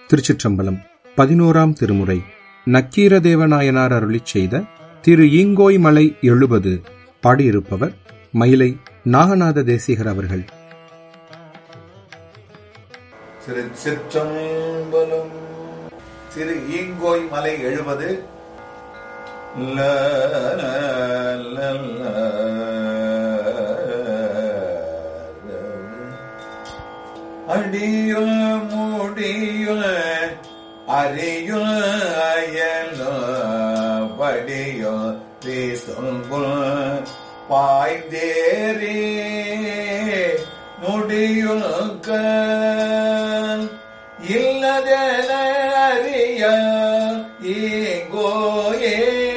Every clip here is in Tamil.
திருச்சிற்றம்பலம் பதினோராம் திருமுறை நக்கீரதேவநாயனார் அருளிச் செய்த திரு ஈங்கோய் மலை எழுபது பாடியிருப்பவர் மயிலை நாகநாத தேசிகர் அவர்கள் திருச்சிற்றம்பலம் திரு ஈங்கோய் மலை எழுபது அடியுள் முடியுள் அறியுள் அயலோ படியோ பேசுங்குள் பாய்ந்தேரே நொடியுள்க இல்லதென அறிய ஈங்கோயே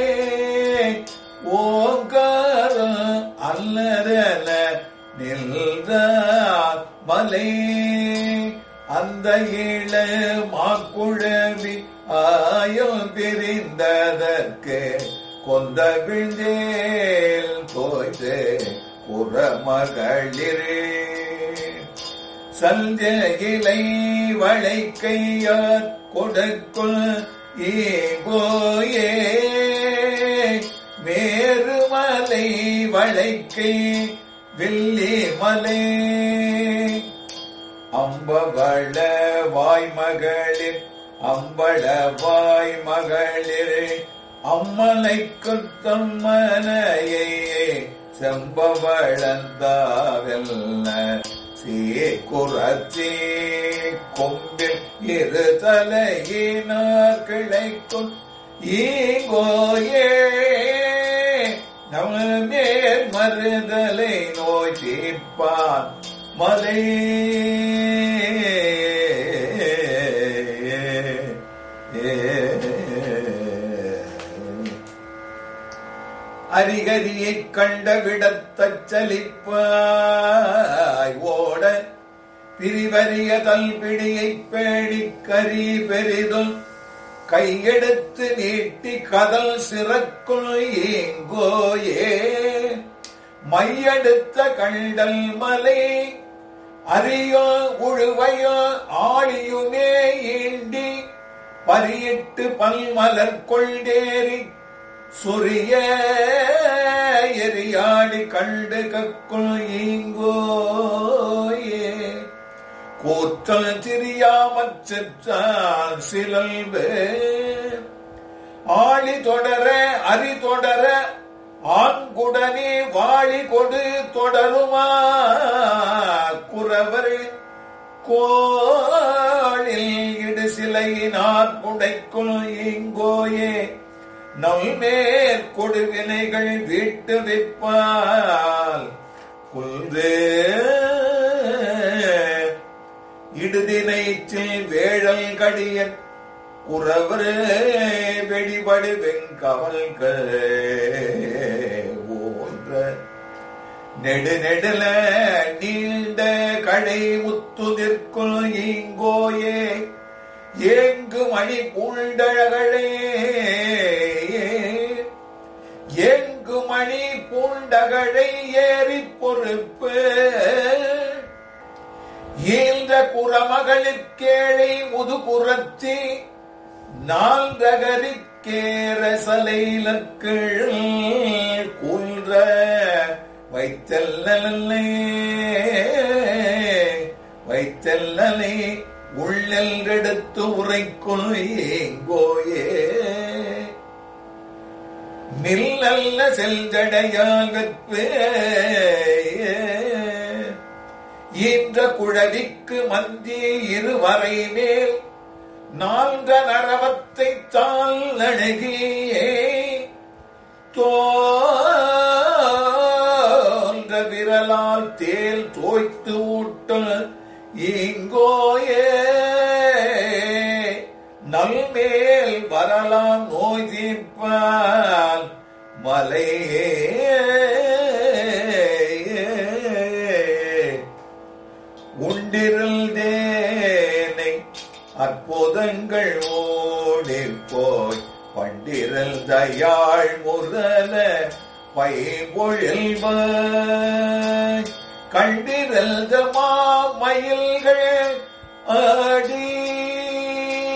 ஓங்கார அல்லதென நின்றார் மலை அந்த இள மாக்குழவி ஆயம் பிரிந்ததற்கு கொந்த விழ்ந்தேல் தோய்த்து புறமகளிரே சந்த இலை வளைக்கையார் கொடுக்குள் ஈகோயே மேருமலை வளைக்கை வில்லி மலை அம்பவள வாய்மகளிர் அம்பள வாய்மகளிர் அம்மலைக்கு தம்மனையே செம்பவளந்தாவெல்ல சீக்குறத்தே கொம்பில் இரு தலையினார் கிளைக்கும் ஈங்கோயே நம்ம மேல் மறுதலை நோய் தீர்ப்பான் மலை அரிகரியைக் கண்ட விடத்தச் சலிப்பாய் ஓட பிரிவரிய தல்பிடியைப் பேடிக் கரி பெரிதும் கையெடுத்து நீட்டி கதல் சிறக்குள் ஏங்கோயே மையெடுத்த கண்டல் மலை அரியோ உழுவையோ ஆழியுமே ஈண்டி பரியிட்டு பல்மலர் கொண்டேறி சொரிய எரியாடி கண்டு கக்குள் ஈங்கோயே கூற்றல் திரியாமற் செற்றால் சிலல்பு ஆளி தொடர அரி தொடர ஆண்குடனே வாழி கொடு தொடருமா குறவர் கோளில் இடு சிலையினார் புடைக்குள் இங்கோயே நல்மேற் கொடுவினைகள் வீட்டு வைப்பால் குல்து இடுதினைச்சில் வேழல் கடிய குறவரே வெடிபடு வெங்கவல்கள் ஓன்ற நெடு நெடுல நீண்ட கடை முத்துதிற்குள் ஈங்கோயே ஏங்கு மணி பூண்டழகளே ஏங்கு மணி பூண்டகழை ஏறி பொறுப்பு ஈழ்ந்த குறமகளுக்கேழை முதுபுறத்தி நால்தகரிக்கேற சலைலக்கள் கூன்ற வைத்தல்லே வைத்தல்லே உள்ளெடுத்து உரைக்குள் ஏங்கோயே நில்லல்ல செல்ஜடையாகற்பே ஈன்ற குழவிக்கு மந்தி இருவரை மேல் நான்க நரவத்தை தாள் அழகியே தோன்ற விரலால் தேல் தோய்த்து ஊட்ட இங்கோயே நல்மேல் வரலாம் நோய் தீர்ப்பால் மலையே உண்டிருந்தேனை அற்புதங்கள் ஓடிப்போய் பண்டிரல் தயாள் முரல பைபொழில்வாய் கண்டிரல் மாமயில்கள் ஆடி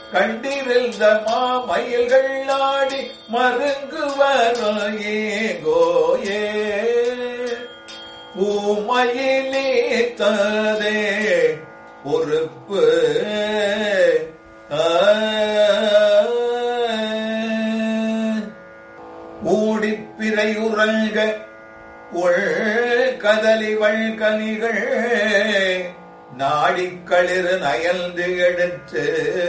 கண்டிருந்த மாமயில்கள் ஆடி மருங்கு வரும் ஏங்கோயே பூமயிலீத்ததே பொறுப்பு ஊடிப்பிறை உறங்க உள் கதலி வழ்கனிகள் நாடிக்களிறு நயந்து எடுத்து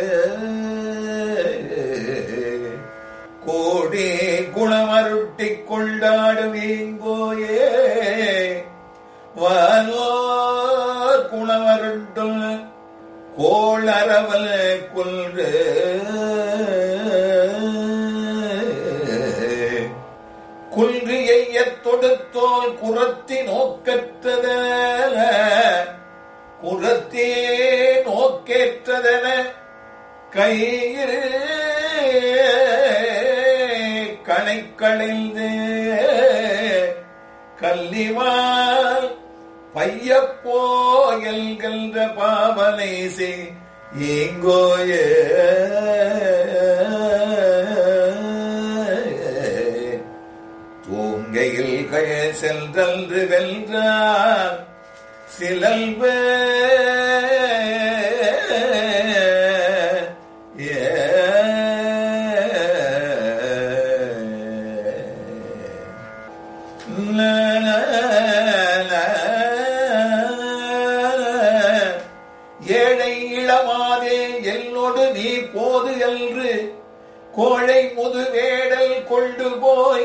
கோடி குணமருட்டிக் கொண்டாடும் இங்கோயே வானோர் குணமருட்டும் கோளரவல் கொள்று குன்றிய தொடுத்தோல் குரத்தி நோக்கற்றத குரத்தே நோக்கேற்றதென கையில் கணைக்களைந்து கல்லிவால் பையப்போ எல்கின்ற பாவனை செய் ஏங்கோய தூங்கையில் கழ சென்றன்று வென்றார் சிலல்பு ஏழை இளமாதே என்னோடு நீ போது என்று கோழை முதுவேடல் கொண்டு போய்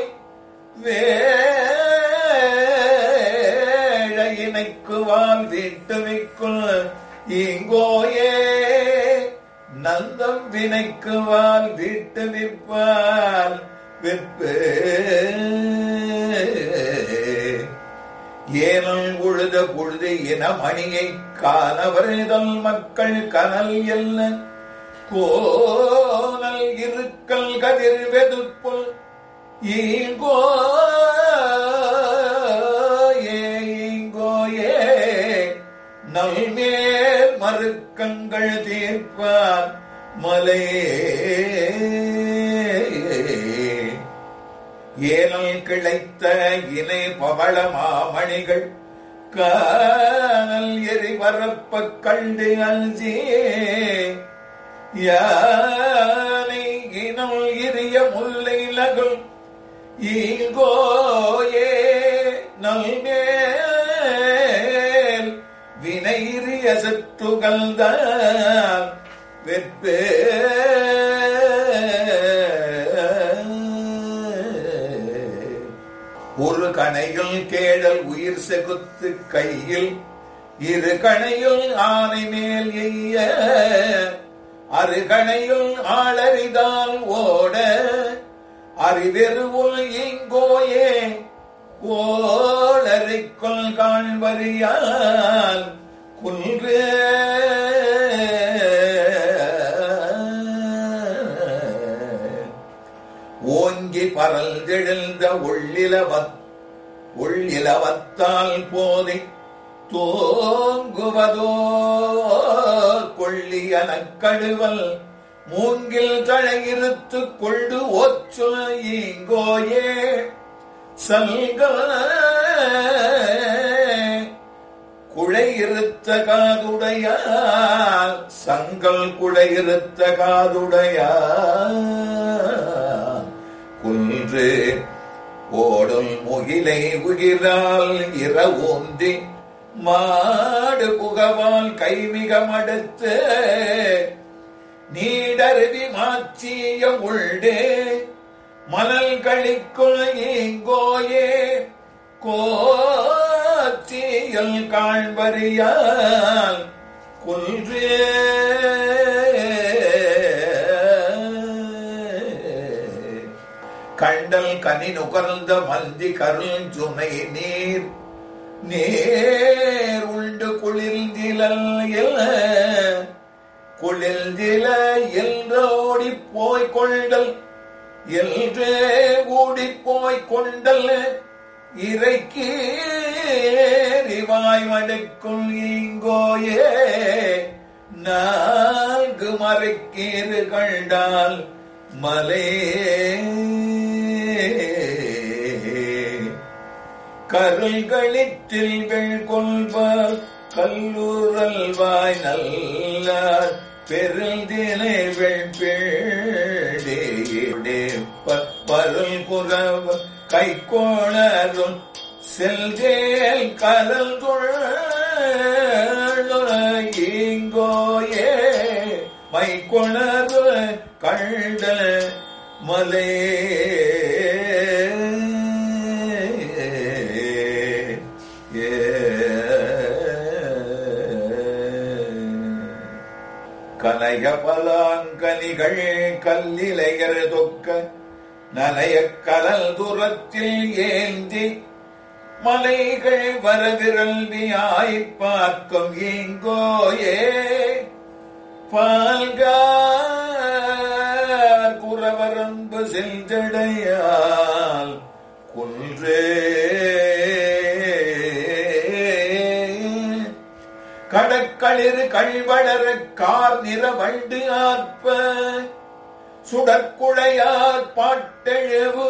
வேழையினைக்கு வால் வீட்டு வைக்குள் இங்கோயே நந்தம் வினைக்கு வால் வீட்டு விற்பால் விற்பு ஏனல் உழுத பொழுது இன மணியை காணவரிதல் மக்கள் கனல் எல்ல கோனல் இருக்கல் கதிர் வெதுப்புல் ஈங்கோ ஈங்கோயே நல்மேல் மறுக்கங்கள் தீர்ப்பார் மலையே ஏனல் கிளைத்த இணை பவள மாமணிகள் கானல் எரிவரப்ப கண்டு அஞ்சி யானை இனம் இரிய முல்லை நகுல் ஈங்கோயே நல்மேல் வினைரிய சற்றுகள்தான் வெற்பே ஒரு கணையில் கேழல் உயிர் செகுத்து கையில் இரு கணையில் ஆனை மேல் எய்ய அருகணையில் ஆளறிதால் ஓட அறிவெருவுள் இங்கோயே கோளறிக்குள் காண்பறியால் குன்று ஓங்கி பரல்தெழுந்த உள்ளிலவத் உள்ளிலவத்தால் போதை தோங்குவதோ கொள்ளியனக் கழுவல் மூங்கில் தழையிருத்து கொண்டு ஒச்சு இங்கோயே சல்க குழையிருத்த காதுடையால் சங்கல் குழையிருத்த காதுடையால் குன்று ஓடும் முகிலை உகிரால் இரவோந்தி மாடு புகவால் கைமிக மடுத்து நீடருவி மாச்சிய உள்டே மணல் கழிக்குள் இங்கோயே கோச்சியல் காண்பறியால் குன்றே கண்டல் கனி நுகர்ந்த மந்தி கருள் சுனை நீர் நேர் உண்டு குளிர்ந்திலல் எல்ல குளிர்ந்தில என்றோடி போய் கொண்டல் என்றே ஓடி போய் கொண்டல் இறைக்கு ரிவாய் மடுக்கும் இங்கோயே நான்கு மறைக்கீறு கண்டால் மலே கருள்களிற்றில் வெள் கொள்வார் கல்லூரல் வாய் நல்லார் பெருந்தினை வெள்பேடே பருள் குறவ கைக்கோளரும் செல்கேல் கரல் ஈங்கோயே மைக்கொணர்வு கண்ட மலே கனக பலாங்கனிகள் கல்லிலையர் தொக்க நனைய கலல் துரத்தில் ஏந்தி மலைகள் வரவிரல்வியாய் பார்க்கும் இங்கோயே பால்கார் குறவரம்பு செஞ்சடையால் குன்றே கடற்களிறு கழ்வளர கார் நிற வண்டு ஆற்ப சுடற்குழையார் பாட்டெழுவு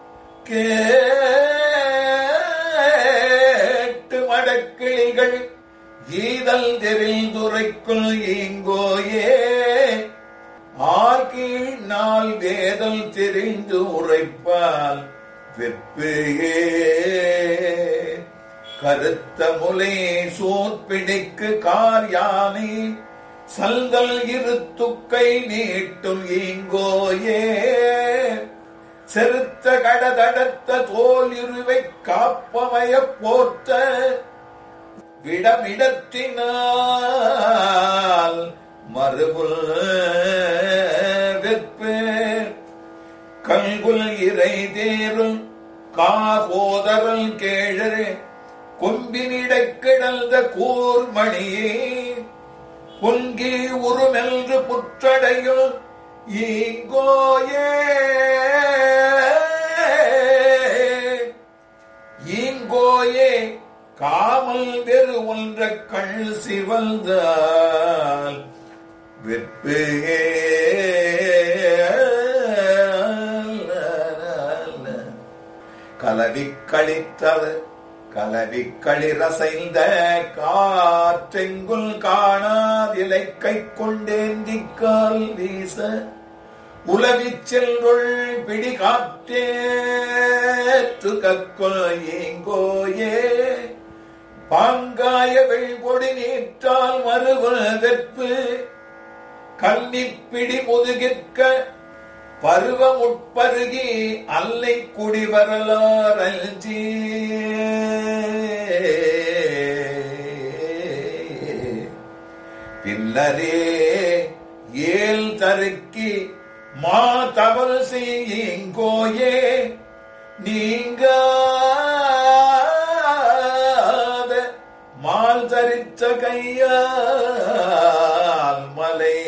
கேட்டு மடக்கிளிகள் ஈதல் தெரிந்துரைக்குள் ஈங்கோயே ஆகீழ் நாள் வேதல் தெரிந்து உரைப்பால் வெப்பையே கருத்த முலை சோற்பிடிக்கு கார் யானை சல்தல் இரு துக்கை நீட்டும் ஈங்கோயே செருத்த கடதடத்த தோல் இருவை காப்பமய போர்த்த விடமிடத்தினால் மறுபுல் வெற்பு கல்குல் இறை தேரும் காபோதரல் கேழரே கொம்பினிடக் கிடந்த கூர்மணியே பொங்கி உருமென்று புற்றடையுள் ஈங்கோயே ஈங்கோயே காமல் வெறு ஒன்ற கண் சிவந்தால் வெப்பே கலவி கழித்தது கலவி களிரசைந்த காற்றெங்குள் காணாதிலை கை கொண்டேந்திக்கால் வீச உலவிச் செல்லுள் பிடி காற்றேற்று கக்குள் ஏங்கோயே பாங்காய வெள்பொடி நீற்றால் மறுவ வெற்பு கன்னிப்பிடி முதுகிற்க பருவமுட்பருகி அல்லை குடிவரலாரஞ்சி பின்னரே ஏல் தருக்கி மா தவறு செய்யுங்கோயே நீங்காத மால் தரித்த கையால் மலை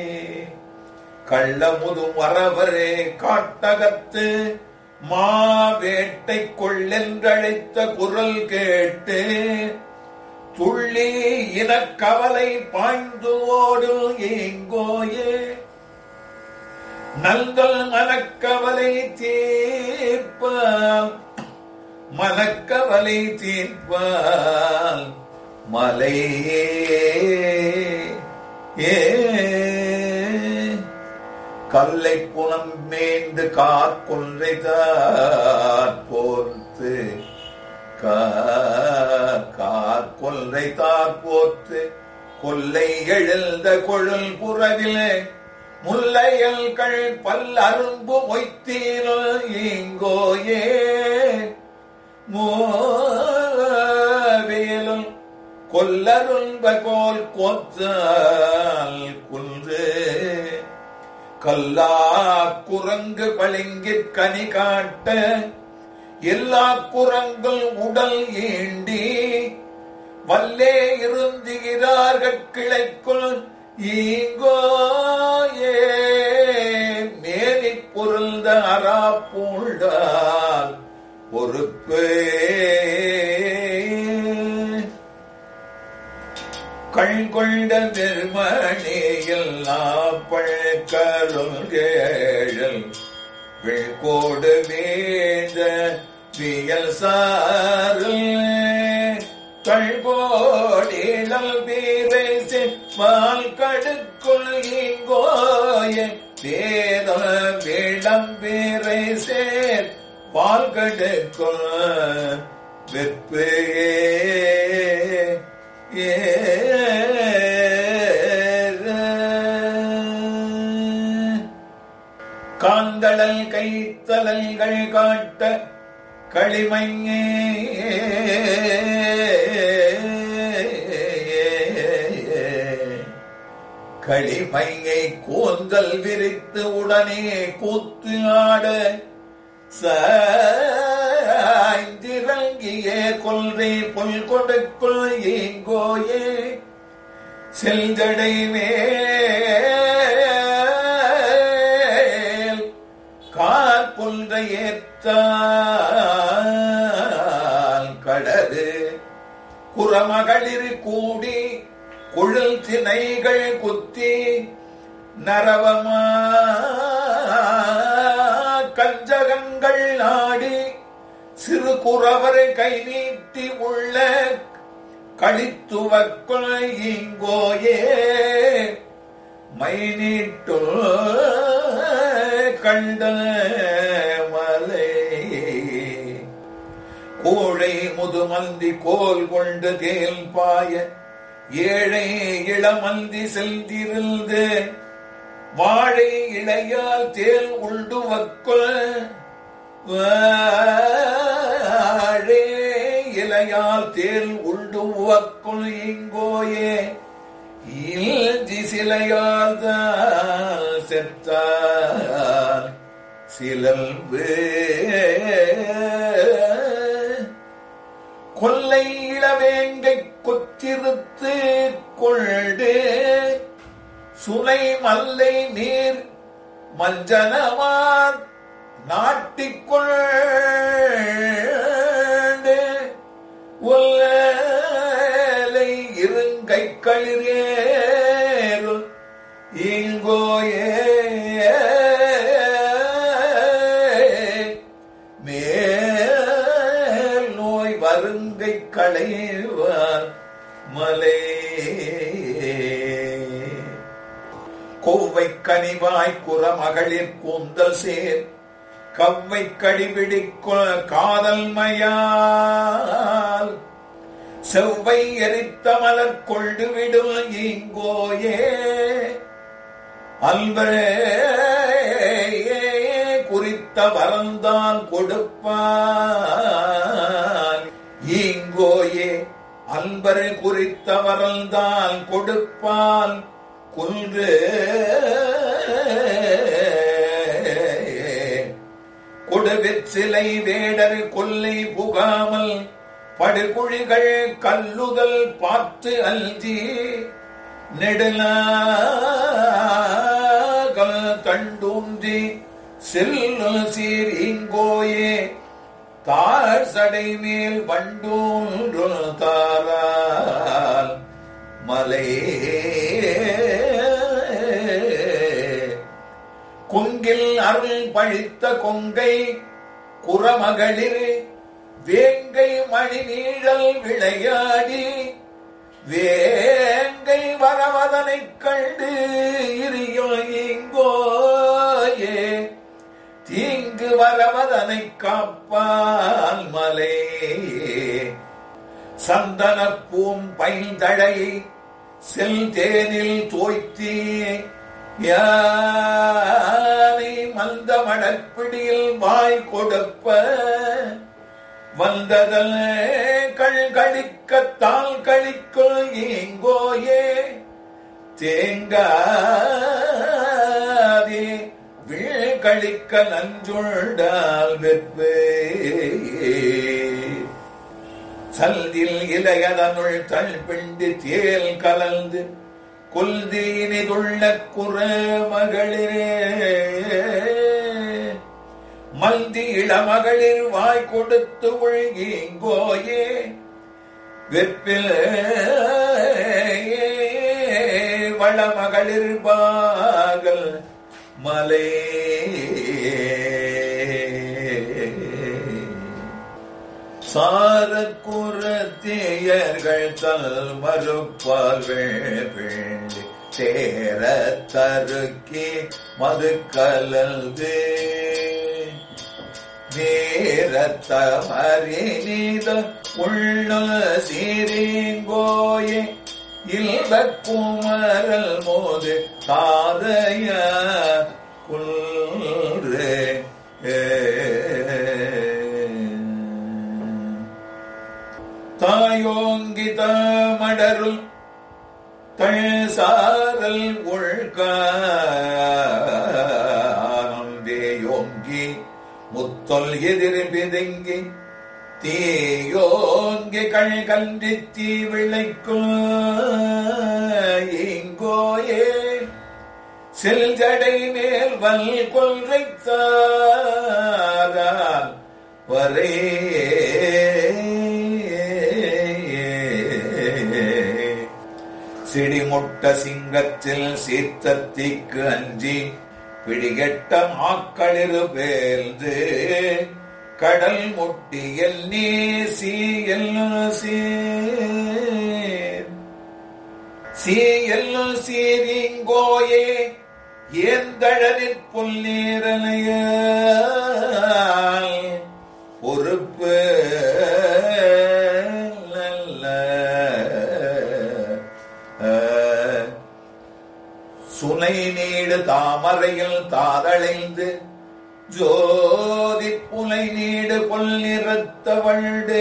கள்ளமுதும் வரவரே காட்டகத்து மா வேட்டை கொள்ளென்றழைத்த குரல் கேட்டு துள்ளி இனக்கவலை பாய்ந்து ஓடும் ஏங்கோயே நல்கள் மனக்கவலை தீர்ப்பால் மனக்கவலை தீர்ப்பால் மலையே ஏ கல்லை புனம் மேய்ந்து காற்கொன்றை போர்த்து காற்கொன்றை போர்த்து கொல்லை எழுந்த கொழல் புறவிலே முல்லையல்கள் பல் அரும்பு மொய்த்தீனும் இங்கோயே மோவேலும் கொல்லரும்ப கோல் கோத்தால் குன்று கல்லா குரங்கு பளிங்கிற் கனி காட்ட எல்லா குரங்கள் உடல் ஈண்டி வல்லே இருந்துகிறார்கள் கிளைக்குள் ஈங்கோயே மேனி பொருந்த அரா பூண்டால் பொறுப்பே கொண்ட நிர்மணியில் நாப்பள் கருங்கேழல் விழ்கோடு வேந்த வியல் சாரல் கழ்கோடிடல் வீரை செம்மால் கடுக்குள் இங்கோய வேத வேளம் வீரை சேர் பால் கடுக்குள் வெப்பே காந்தளல் கைத்தலல்கள் காட்ட களிமையே களிமையை கூந்தல் விரித்து உடனே கூத்து ஆட சாய்ந்திறங்கிய கொள்கை பொல் கொடுக்குள் ஏங்கோயே செல்தடை மேல் காற்பொன்ற ஏத்தால் கடது குறமகளிர் கூடி குழல் திணைகள் குத்தி நரவமா கஞ்சகங்கள் நாடி சிறு குறவரை கை நீட்டி உள்ள களித்துவக்குள் இங்கோயே மை நீட்டு கண்ட மலை கோழை முதுமந்தி கோல் கொண்டு தேல் பாய ஏழை இளமந்தி செல்திருந்து வாழை இளையால் தேல் உண்டு வக்குள் வாழே இலையால் தேல் உண்டு வக்குள் இங்கோயே இல்தி சிலையால் தான் செத்தால் சிலம்பு கொல்லை இளவேங்கை கொத்திருத்து கொண்டு சுனை மல்லை நீர் மஞ்சனமார் நாட்டிக்கொண்டு உல்லை இருங்கை களிரேறு இங்கோயே மேல் நோய் வருங்கை களைவார் மலை கோவை கனிவாய் குறமகளிர் கூந்தல் சேர் கவ்வை கடிபிடிக்குள் காதல் மயால் செவ்வை எரித்த மலர் கொண்டு விடும் இங்கோயே அல்வரே குறித்த வரந்தான் கொடுப்பான் இங்கோயே அன்பர் குறித்த வரந்தான் கொடுப்பான் குன்று கொடுவிற்சிலை வேடர் கொல்லை புகாமல் படுகுழிகள் கல்லுதல் பார்த்து அல்தி நெடுலாகல் தண்டூன்றி செல்லு சீர் இங்கோயே தாழ் சடை மேல் வண்டூன்று தாரால் மலையே கொங்கில் அருள் பழித்த கொங்கை குறமகளிர் வேங்கை மணி நீழல் விளையாடி வேங்கை வரவதனைக் கண்டு இரியும் இங்கோயே தீங்கு வரவதனைக் காப்பால் மலே சந்தனப்பூம் பைந்தழையை செல் தேனில் தோய்த்தி யானை மந்த மடப்பிடியில் வாய் கொடுப்ப வந்ததல் கள் கழிக்கத்தால் கழிக்குள் இங்கோயே தேங்காதே வீழ் கழிக்க நஞ்சுண்டால் வெற்பே சல்தில் இலையதனுள் தள்பிண்டு தேல் கலந்து கொல்தீனிதுள்ள குற மகளிரே மல்தி இளமகளிர் வாய் கொடுத்து ஒழுகிங்கோயே வெப்பில் வளமகளிர் பாகல் மலை சாரக்குரத்தியர்கள் தல் மறுப்பால் வேண்டி சேர தருக்கி மது கலந்து நேரத்தமறினீத உள்ள சீரீங்கோயே இல்ல குமரல் மோது தாதைய குல்று தாயோங்கித மடருள் தழ்சாரல் உள்கானந்தேயோங்கி முத்தொல் எதிர் பிதுங்கி தீயோங்கி கண் கன்றி தீ விளைக்கும் இங்கோயே செல்ஜடை மேல் வல் கொள்கைத்தாரால் வரே சிடிமுட்ட சிங்கத்தில் சீர்த்தத்திக்கு அஞ்சி பிடிகெட்ட மாக்களிரு பேர்ந்து கடல் முட்டியல் நீ சீயல் சீர் சீயல் சீரிங்கோயே ஏந்தழனிற் புல்லீரலைய பொறுப்பு நல்ல சுனை நீடு தாமரையில் தாதளைந்து ஜோதி புலை நீடு பொல்லிறத்த வழ்டு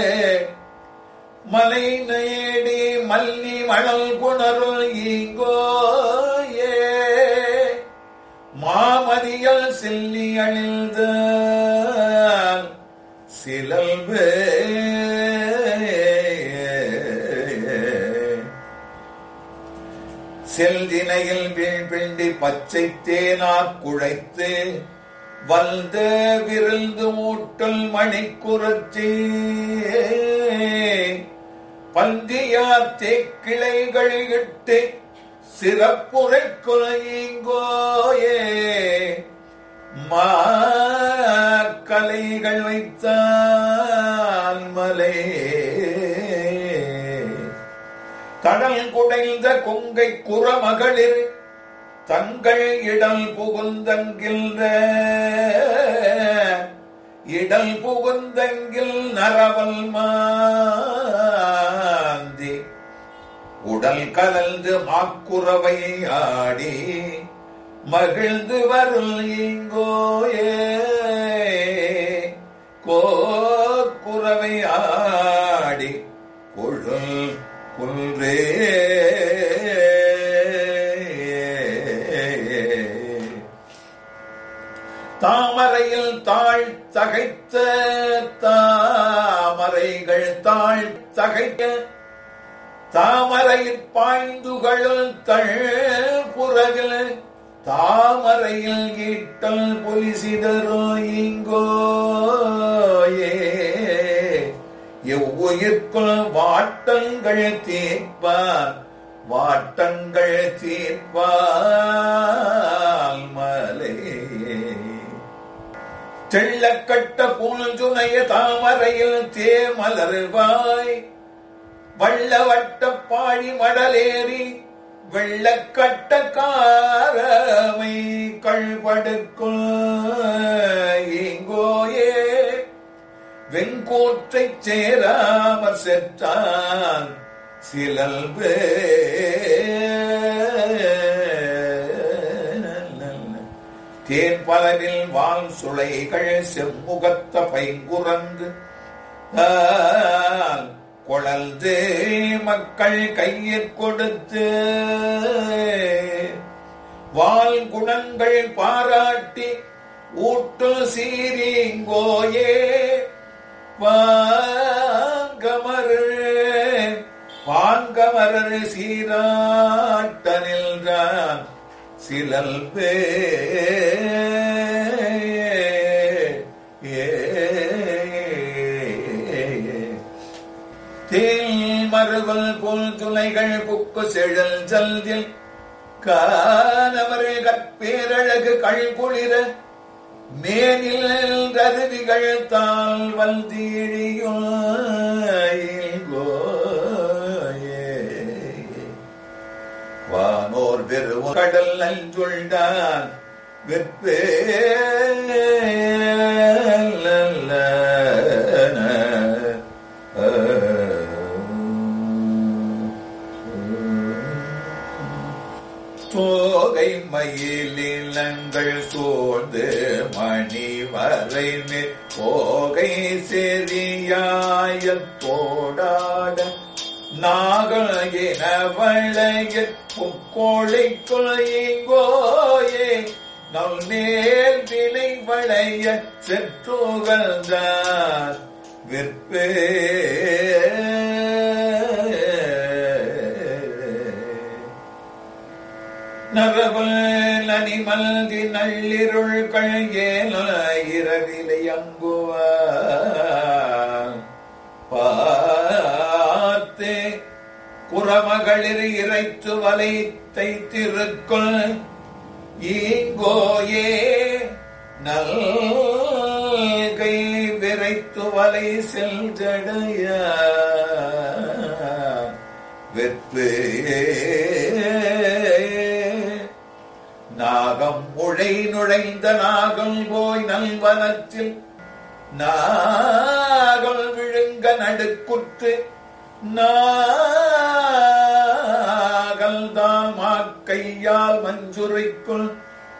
மலை நேடி மல்லி மணல் குணருள் ஈங்கோயே மாமதியல் செல்லி அழிந்த சிலல்பு செல்தினையில் வீண் பிண்டி பச்சை தேனாக் குழைத்து வந்த விருந்து மூட்டல் மணிக்குரத்தி பந்தியார் தேக்கிளைகள் இட்டு சிறப்புரை குலையீங்கோயே மாக்கலைகள் வைத்தான் மலை கடல் குடைந்த கொங்கை குறமகளிர் தங்கள் இடல் புகுந்தங்கில்த இடல் புகுந்தங்கில் நரவல் மாந்தி உடல் கலந்து மாக்குறவை ஆடி மகிழ்ந்து வருள் இங்கோயே கோக்குறவை ஆடி கொழுல் குன்றே தாமரையில் தாழ் தகைத்த தாமரைகள் தாழ் தகைக்க தாமரையில் பாய்ந்துகளுள் தள் புறகில் தாமரையில் ஈட்டல் பொலிசிதரோ இங்கோயே எவ்வுயிர்க்குள் வாட்டங்கள் தீர்ப்பார் வாட்டங்கள் தீர்ப்பால் மலை தெள்ளக்கட்ட பூஞ்சுனைய தாமரையில் தேமலர்வாய் வள்ளவட்ட பாழி மடலேறி வெள்ளக்கட்ட காரமை கழ்படுக்குள் இங்கோயே வெங்கோற்றைச் சேராமற் செற்றான் சிலல்பே தேன் பலனில் வால் சுளைகள் செம்முகத்த பைங்குரந்து குழந்து மக்கள் கையிற் கொடுத்து வால் குணங்கள் பாராட்டி ஊட்டு சீரிங்கோயே வாங்கமரு வாங்கமரர் சீராட்ட நின்றான் சிலல் பே தேல் மர கழுவல் போல் துளைகள் புக்கு செழல் ஜல்தில் காணவர் கற்பேரழகு கழ்குளிர மேனில் ரருவிகள் தாள் வந்தீழியோ வானோர் பெருவ கடல் நஞ்சுள்ளான் வெற்பே தோகை மயிலினங்கள் சோர்ந்து மணி வரை போகை செறியாய தோடாட நாகல் என வளைய புக்கோழைக்குள் இங்கோயே நல் மேல் வினை வளைய செற்றுகழ்ந்தார் விற்பே நரவல் அனிமல்தி நள்ளிருள்கள் ஏல இரவிலை அங்குவார் பார்த்து குறமகளிர் இறைத்து வலைத்தை திருக்குள் ஈங்கோயே நல்கை விரைத்து வலை செல்ஜடைய வெற்பே நாகம் உழை நுழைந்த நாகம் போய் நல்வனத்தில் நாகல் விழுங்க நடுக்குற்று நாகல் தான் மாக்கையால் மஞ்சுரைக்குள்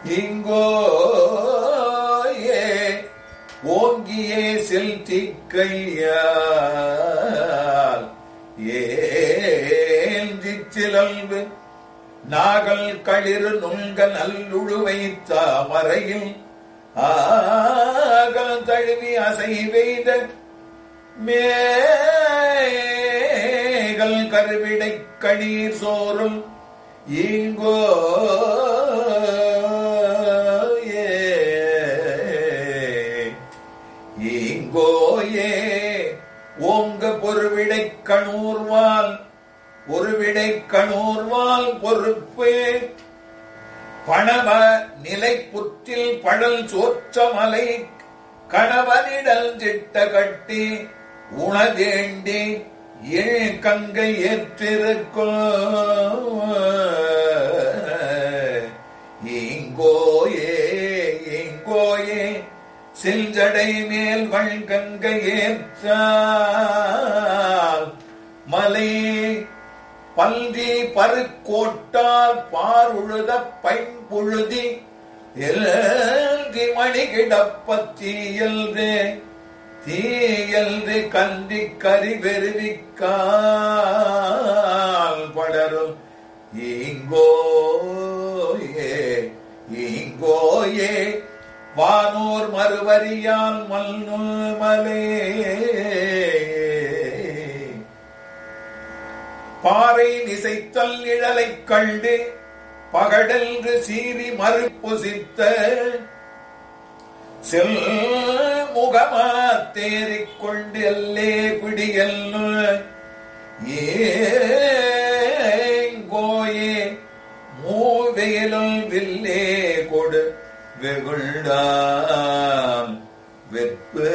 இங்கோயே ஓங்கியே செல்தி கையால் ஏந்தி சிலல்வு நாகல் களிறு நுங்க நல்லுழுவை தாமரையில் ஆகல் தழுவி அசை வெய்த மேகல் கருவிடை கணீர் சோறும் இங்கோ இங்கோயே ஓங்க பொருவிடை கணூர்வால் ஒருவிடை கணூர்வால் பொறுப்பே பணவ நிலை புற்றில் பழல் சோற்றமலை கணவனிடல் திட்ட கட்டி உணதேண்டி ஏழ் கங்கை ஏற்றிருக்கும் இங்கோயே இங்கோயே செஞ்சடை மேல் வழ்கங்கை ஏற்றால் மலை பல்வி பருக்கோட்டால் பாருழுத பைம்புழுதி எல்கி மணி கிடப்பத்தீயல்வே தீயல்து கந்தி கரி வெறுவிக்கால் படரும் இங்கோயே இங்கோயே வானோர் மறுவரியால் மல்னு மலே பாறை நிசைத்தல் நிழலைக் கண்டு பகடென்று சீறி மறுப்புசித்த செல் முகமா தேறிக் கொண்டு எல்லே பிடியல் ஏங்கோயே மூவேலும் வில்லே கொடு வெகுண்டாம் வெற்பே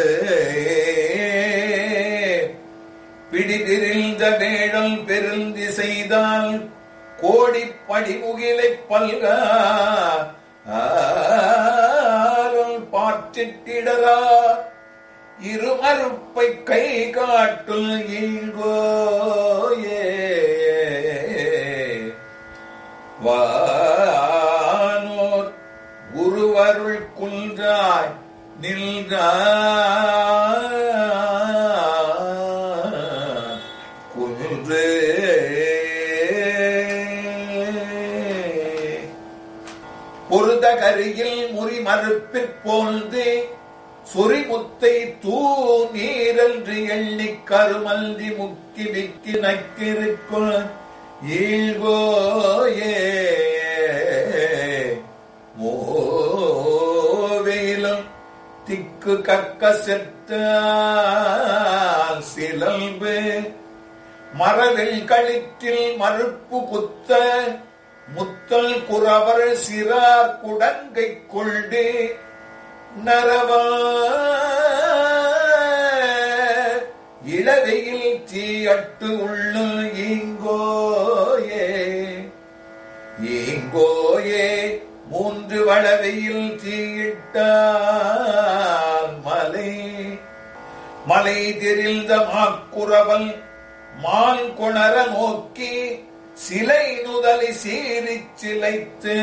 பிடிதிரிந்த வேடல் பெருந்தி செய்தால் கோடி படிமுகிலை பல்க பாற்றிட்டிடரா இருமறுப்பை கை காட்டுல் ஈங்கோயே வானோர் குருவருள் குன்றாய் நின்றார் குன்று பொருத கரியில் முறி மறுப்பிற் போந்து சொறிமுத்தை தூ நீரன்று எண்ணி கருமல்தி முக்கி விக்கி நக்கிருக்குள் ஈழ்கோயே மோவேலும் திக்கு கக்க செத்த சிலம்பு மரவில் களிற்றில் மறுப்பு குத்த முத்தல் குறவர் சிறார் குடங்கை கொண்டு நரவா இளவையில் தீயட்டு உள்ளு ஈங்கோயே ஈங்கோயே மூன்று வளவையில் தீயிட்டால் மலை மலை தெரிந்த மாக்குறவல் மான் கொணர நோக்கி சிலை நுதலை சீறிச் சிலைத்து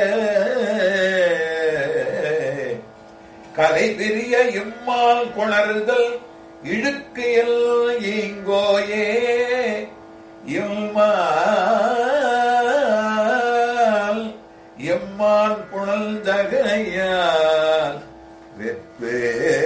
கலை பெரிய இம்மால் கொணர்தல் இழுக்கு எல் ஈங்கோயே இம்மால் எம்மான் புனல் தகையால் வெப்பே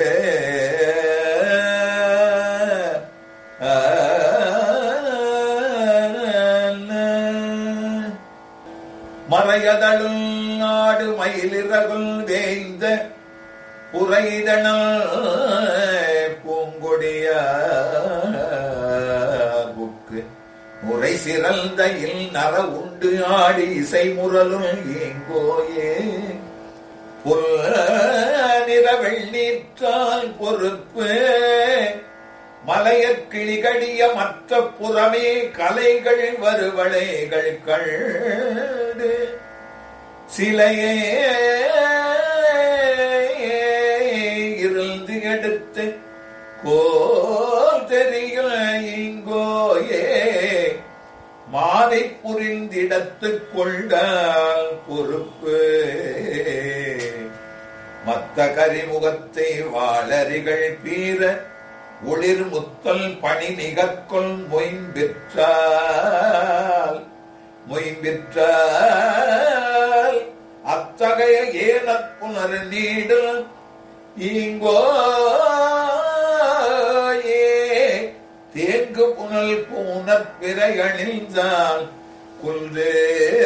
மறையதழும் நாடு மயிலிறகுல் வேய்ந்த புரைதணல் பூங்கொடிய புக்கு முறை சிறந்த இல் நர உண்டு ஆடி இசை முரலும் ஏங்கோயே புல் நிற வெள்ளீற்றால் பொறுப்பு மலையற் கிளிகடிய மற்ற புறமே கலைகள் வருவளைகள் கண்டு சிலையே இருந்து எடுத்து கோல் தெரியும் இங்கோயே மாதை புரிந்திடத்துக் கொண்டால் பொறுப்பு மத்த கரிமுகத்தை வாளரிகள் பீர ஒளிர் முத்தல் பணி நிகற்கொள் மொயம்பிற்றால் மொயம்பிற்றால் அத்தகைய ஏனப்புணர் நீடு இங்கோயே தேங்கு புனல் பூனற் பிறை அணிந்தால் குல்தே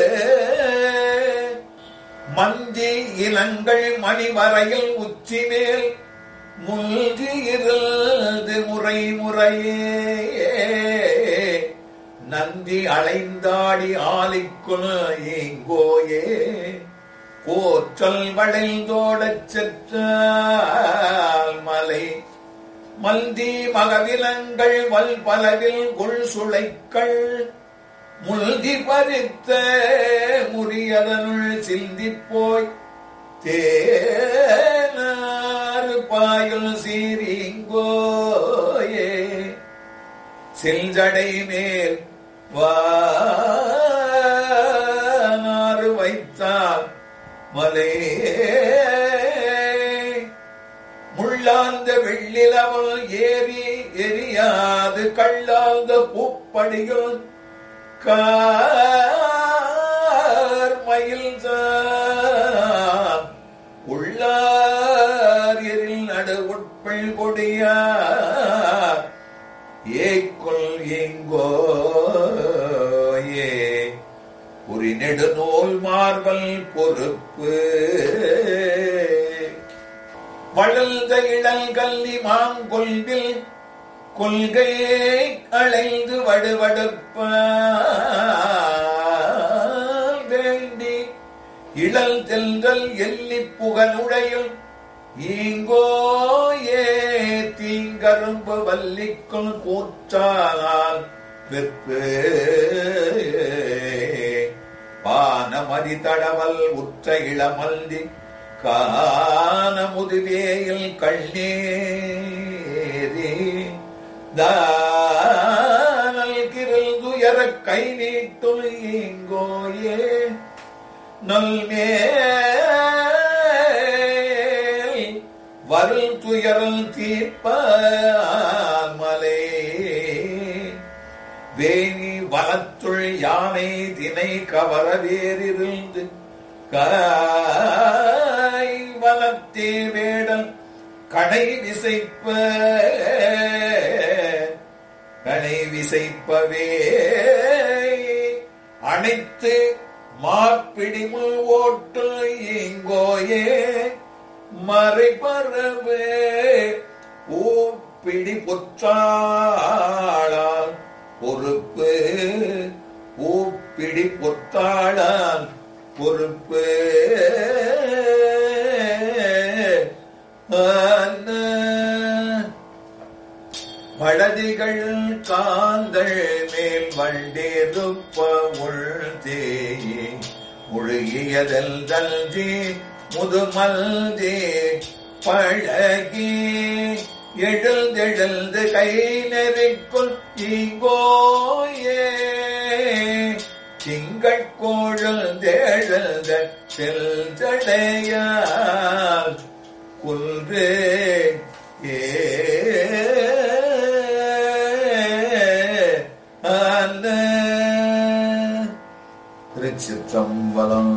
மந்தி இளங்கள் மணிவரையில் உச்சி மேல் முல்கி இருந்து முறை முறையே நந்தி அலைந்தாடி ஆலிக்குள் ஏங்கோயே கோற்றல் வளைந்தோடச் செற்றால் மலை மல்தி மகவிலங்கள் வல் பலவில் கொள் சுளைக்கள் முல்கி பறித்த முறியதனுள் சிந்திப் போய் தேனாறு பாயுள் சீரிங்கோயே செஞ்சடை மேல் வானாறு வைத்தால் மலே முள்ளார்ந்த வெள்ளிலவல் ஏறி எரியாது கள்ளார்ந்த பூப்படிகள் கார்மயில் தான் உள்ளார் எரில் நடு உட்பள் கொடியார் ஏக்குள் எங்கோயே குறி நெடுநூல் மார்பல் பொறுப்பு வளர்ந்த இளல் கல்லி மாங்கொல்வில் கொள்கையை அழைந்து வடுவடுப்ப வேண்டி இளல் தென்றல் எல்லி புகழுடையும் ஈங்கோயே தீங்கரும்பு வல்லிக்குள் கூற்றானால் வெற்பு பானமதி தடவல் உற்ற இளமல்தி கான முதுவேயில் கண்ணேரி தானல் கிருள் துயர கை நீட்டுள் ஈங்கோயே நல்மேல் வருள் துயரல் தீர்ப்பால் மலை வேணி வனத்துள் யானை தினை கவர வேறிருந்து காய் வனத்தே வேடல் கடை விசைப்ப கடை விசைப்பவே அனைத்து மாப்பிடிமுள் ஓட்டு இங்கோயே மறைபறவே ஊப்பிடி பொற்றாளால் பொறுப்பு பூப்பிடி பொத்தாளால் பொறுப்பு வடதிகள் காந்தள் மேல் வண்டிருப்ப உள்தேயே முழுகியதல் தல்ஜி முதுமல்தே பழகி எழுந்தெழுந்து கை நெறிக்குள் இங்கோயே திங்கட்கோழல் தேழந்த செல்தடையால் குல்று ஏ ஆன திருச்சிற்றம்பலம்